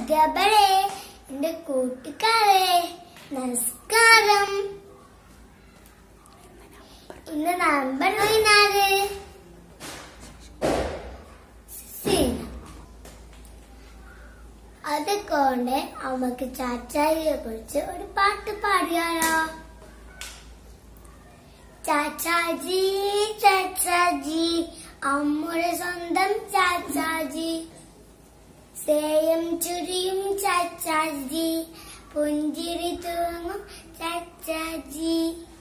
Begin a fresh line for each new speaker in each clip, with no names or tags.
അധ്യാപകരെ എന്റെ കൂട്ടുകാരെ നമസ്കാരം ഇന്ന് നവംബർ പതിനാറ് സീന. അതുകൊണ്ട് നമുക്ക് ചാച്ചായിയെ കുറിച്ച് ഒരു പാട്ട് പാടിയാലോ ചാച്ചാജി ചാച്ചാജി അമ്മുടെ സ്വന്തം ചാച്ചാജി സേയം ചുരിയും ചാച്ചാജി പുഞ്ചിരി തൂങ്ങും ചാച്ചാജി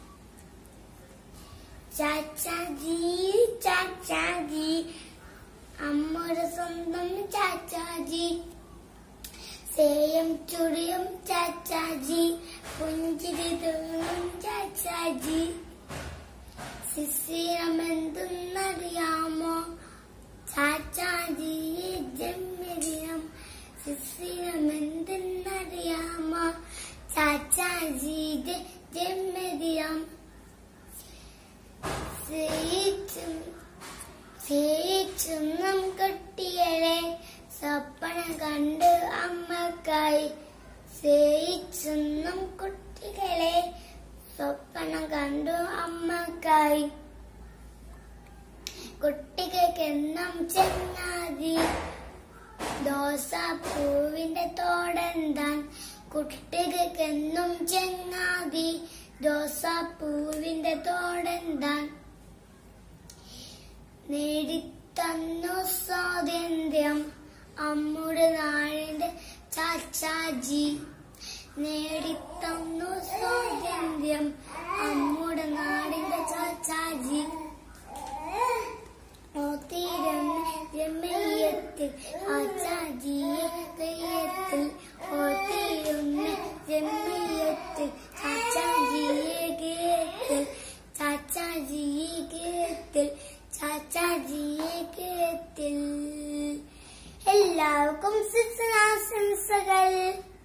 ചാച്ചാജി ചാച്ചാജി അമ്മയുടെ സ്വന്തം ചാച്ചാജി സേയം ചുടിയും ചാച്ചാജി പുഞ്ചിരി തൂങ്ങും ചാച്ചാജി ശിശിരമെന്തെന്നറിയാമോ ചാച്ചാജി ജന്മദിനം ശിശിരമെന്തെന്നറിയാമോ ചാച്ചാജിയുടെ ജന്മദിനം സ്നേഹിച്ചും സ്നേഹിച്ചൊന്നും കുട്ടികളെ സ്വപ്നം കണ്ട് അമ്മക്കായി സ്നേഹിച്ചൊന്നും കുട്ടികളെ സ്വപ്നം കണ്ടു അമ്മക്കായി കുട്ടികൾക്കെന്നും ചെങ്ങാതി ദോശ പൂവിന്റെ തോടെന്താൻ കുട്ടികൾക്കെന്നും ചെങ്ങാതി ദോശ പൂവിന്റെ തോടെന്താൻ നേടിത്തന്നു സ്വാതന്ത്ര്യം അമ്മുടെ നാടിന്റെ ചാച്ചാജി നേടിത്തന്നു സ്വാതന്ത്ര്യം അമ്മുടെ നാടിന്റെ ചാച്ചാജി ഓത്തിരുന്ന് ജമയത്തിൽ ആച്ചാജിയെ തെയ്യത്തിൽ ഓത്തിരുന്ന് ജമയത്തിൽ ചാച്ചാജിയെ ഗേത്തിൽ ചാച്ചാജിയെ ഗേത്തിൽ ചാച്ചാജിയെ ഗേത്തിൽ എല്ലാവർക്കും ശിക്ഷണാശംസകൾ